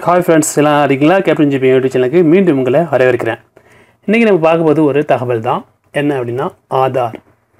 hi friends எல்லாம் இருக்கீங்களா captain GB YouTube சேனலுக்கு மீண்டும் உங்களை வரவேற்கிறேன் இன்றைக்கி நம்ம பார்க்க போது ஒரு தகவல் தான் என்ன அப்படின்னா ஆதார்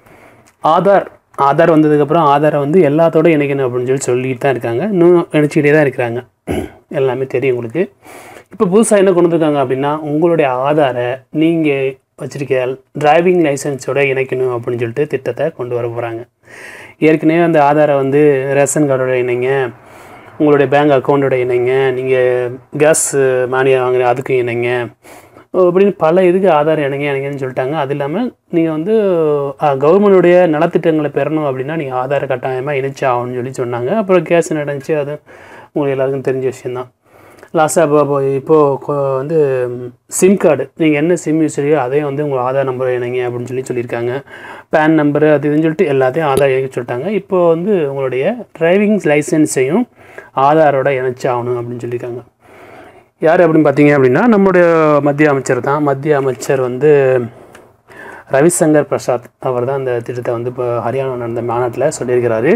ஆதார் ஆதார் வந்ததுக்கப்புறம் ஆதாரை வந்து எல்லாத்தோட இணைக்கணும் அப்படின்னு சொல்லி சொல்லிட்டு தான் இருக்காங்க இன்னும் இணைச்சிக்கிட்டே தான் இருக்கிறாங்க எல்லாமே தெரியும் உங்களுக்கு இப்போ புதுசாக என்ன கொண்டு வந்திருக்காங்க அப்படின்னா உங்களுடைய ஆதாரை நீங்கள் வச்சுருக்க டிரைவிங் லைசன்ஸோட இணைக்கணும் அப்படின்னு சொல்லிட்டு திட்டத்தை கொண்டு வர போகிறாங்க ஏற்கனவே அந்த ஆதாரை வந்து ரேஷன் கார்டோட இணைங்க உங்களுடைய பேங்க் அக்கௌண்ட்டோட இணைங்க நீங்கள் கேஸ் மானியா வாங்குற அதுக்கு இணைங்க அப்படின்னு பல இதுக்கு ஆதார் இணைங்க இணைங்கன்னு சொல்லிட்டாங்க அது இல்லாமல் நீங்கள் வந்து கவர்மெண்டுடைய நலத்திட்டங்களை பெறணும் அப்படின்னா நீங்கள் ஆதார் கட்டாயமாக இணைச்சு ஆகணும்னு சொல்லி சொன்னாங்க அப்புறம் கேஸ் நடந்துச்சு அது உங்களுக்கு எல்லாருக்கும் தெரிஞ்ச விஷயந்தான் லாஸ்ட்டாக இப்போ இப்போது கொ- வந்து சிம் கார்டு நீங்கள் என்ன சிம் யூஸ் செய்யோ அதையும் வந்து உங்கள் ஆதார் நம்பரை இணைங்க அப்படின்னு சொல்லி சொல்லியிருக்காங்க பேன் நம்பரு அது இதுன்னு சொல்லிட்டு எல்லாத்தையும் ஆதார் இணைக்க சொல்லிட்டாங்க இப்போ வந்து உங்களுடைய டிரைவிங் லைசன்ஸையும் ஆதாரோட இணைச்சு ஆகணும் அப்படின்னு சொல்லியிருக்காங்க யார் அப்படின்னு பார்த்தீங்க அப்படின்னா நம்முடைய மத்திய அமைச்சர் தான் மத்திய அமைச்சர் வந்து ரவிசங்கர் பிரசாத் அவர் தான் அந்த திட்டத்தை வந்து இப்போ ஹரியானா நடந்த மாநாட்டில் சொல்லியிருக்கிறாரு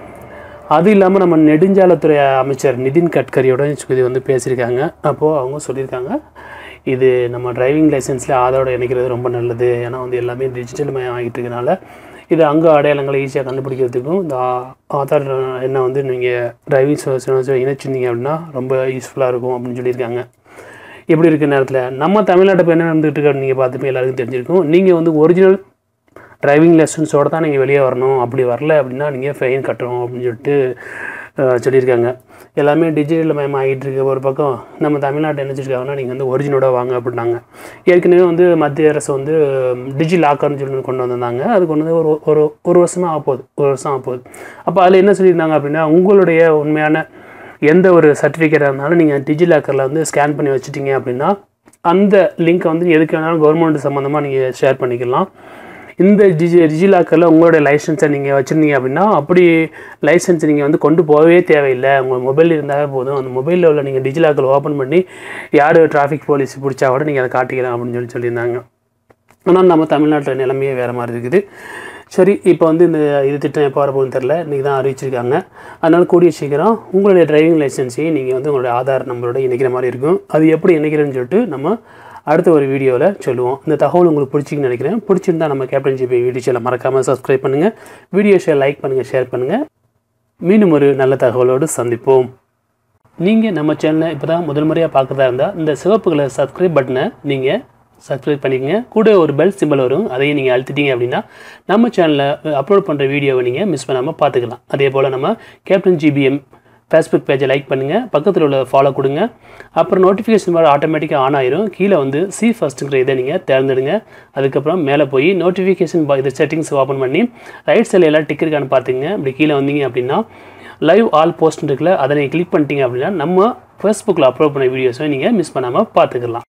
அது இல்லாமல் நம்ம நெடுஞ்சாலைத்துறை அமைச்சர் நிதின் கட்கரியோட இது வந்து பேசியிருக்காங்க அப்போது அவங்க சொல்லியிருக்காங்க இது நம்ம டிரைவிங் லைசன்ஸில் ஆதாரோட இணைக்கிறது ரொம்ப நல்லது ஏன்னா வந்து எல்லாமே டிஜிட்டல் மயம் ஆகிட்டு இருக்கனால இது அங்கே அடையாளங்களை ஈஸியாக கண்டுபிடிக்கிறதுக்கும் இந்த ஆ- ஆதார் என்ன வந்து நீங்கள் டிரைவிங் இணைச்சிருந்தீங்க அப்படின்னா ரொம்ப யூஸ்ஃபுல்லாக இருக்கும் அப்படின்னு சொல்லியிருக்காங்க எப்படி இருக்க நேரத்தில் நம்ம தமிழ்நாட்டில் இப்போ என்ன நடந்துகிட்டு இருக்கு நீங்கள் பார்த்துப்போ எல்லாருக்கும் தெரிஞ்சிருக்கும் நீங்கள் வந்து ஒரிஜினல் டிரைவிங் லைசன்ஸோட தான் நீங்கள் வெளியே வரணும் அப்படி வரல அப்படின்னா நீங்கள் ஃபைன் கட்டணும் அப்படின்னு சொல்லிட்டு அஹ், சொல்லியிருக்காங்க எல்லாமே டிஜிட்டல் மயம் ஆகிட்டு இருக்க ஒரு பக்கம் நம்ம தமிழ்நாட்டை என்ன வச்சுருக்காங்கன்னா நீங்கள் வந்து ஒரிஜினோட வாங்க அப்படின்னாங்க ஏற்கனவே வந்து மத்திய அரசு வந்து டிஜி லாக்கர்னு சொல்லி ஒண்ணு கொண்டு வந்திருந்தாங்க அது கொண்டு வந்து ஒரு ஒரு ஒரு வருஷமாக ஆக போகுது ஒரு வருஷம் ஆக போகுது அப்போ அதில் என்ன சொல்லியிருந்தாங்க அப்படின்னா உங்களுடைய உண்மையான எந்த ஒரு சர்டிஃபிகேட்டாக இருந்தாலும் நீங்கள் டிஜிலாக்கரில் வந்து ஸ்கேன் பண்ணி வச்சுட்டீங்க அப்படின்னா அந்த லிங்க்கை வந்து எதுக்கு வேணாலும் கவர்மெண்ட் சம்மந்தமாக நீங்கள் ஷேர் பண்ணிக்கலாம் இந்த டிஜி டிஜிலாக்கரில் உங்களுடைய லைசன்ஸை நீங்கள் வச்சுருந்தீங்க அப்படின்னா அப்படி லைசன்ஸ் நீங்கள் வந்து கொண்டு போகவே தேவையில்லை உங்கள் மொபைல் இருந்தாலே போதும் அந்த மொபைலில் உள்ள நீங்கள் டிஜிலாக்கர் ஓப்பன் பண்ணி யார் டிராஃபிக் போலீஸ் பிடிச்சா கூட நீங்கள் அதை காட்டிக்கலாம் அப்படின்னு சொல்லி சொல்லியிருந்தாங்க ஆனால் நம்ம தமிழ்நாட்டில் நிலைமையே வேறு மாதிரி இருக்குது சரி இப்போ வந்து இந்த இது திட்டம் எப்போ வரப்போகுதுன்னு தெரில இன்றைக்கி தான் அறிவிச்சிருக்காங்க அதனால் கூடிய சீக்கிரம் உங்களுடைய டிரைவிங் லைசன்ஸையும் நீங்கள் வந்து உங்களுடைய ஆதார் நம்பரோட இணைக்கிற மாதிரி இருக்கும் அது எப்படி இணைக்கிறேன்னு சொல்லிட்டு நம்ம அடுத்த ஒரு வீடியோவில் சொல்லுவோம் இந்த தகவல் உங்களுக்கு பிடிச்சிங்கன்னு நினைக்கிறேன் பிடிச்சிருந்தா நம்ம கேப்டன் ஜிபி வீடியோ சேனல் மறக்காமல் சப்ஸ்கிரைப் பண்ணுங்கள் வீடியோ ஷேர் லைக் பண்ணுங்கள் ஷேர் பண்ணுங்கள் மீண்டும் ஒரு நல்ல தகவலோடு சந்திப்போம் நீங்கள் நம்ம சேனலை இப்போ தான் முதல் முறையாக பார்க்குறதா இருந்தால் இந்த சிவப்பு கலர் சப்ஸ்கிரைப் பட்டனை நீங்கள் சப்ஸ்கிரைப் பண்ணிக்கங்க கூட ஒரு பெல் சிம்பிள் வரும் அதையும் நீங்கள் அழுத்திட்டீங்க அப்படின்னா நம்ம சேனலில் அப்லோட் பண்ணுற வீடியோவை நீங்கள் மிஸ் பண்ணாமல் பார்த்துக்கலாம் அதே போல் நம்ம கேப்டன் ஜிபிஎம் ஃபேஸ்புக் பேஜை லைக் பண்ணுங்கள் பக்கத்தில் உள்ள ஃபாலோ கொடுங்க அப்புறம் நோட்டிஃபிகேஷன் வர ஆட்டோமேட்டிக்காக ஆன் ஆயிரும் கீழே வந்து சி ஃபஸ்ட்டுங்கிற இதை நீங்கள் தேர்ந்தெடுங்க அதுக்கப்புறம் மேலே போய் நோட்டிஃபிகேஷன் இது செட்டிங்ஸ் ஓப்பன் பண்ணி ரைட் சைடில் எல்லாம் டிக் இருக்கான்னு பார்த்துங்க இப்படி கீழே வந்தீங்க அப்படின்னா லைவ் ஆல் போஸ்ட் இருக்குல்ல அதை நீங்கள் கிளிக் பண்ணிட்டீங்க அப்படின்னா நம்ம ஃபேஸ்புக்கில் அப்லோட் பண்ண வீடியோஸை நீங்கள் மிஸ் பண்ணாமல் பார்த்துக்கலாம்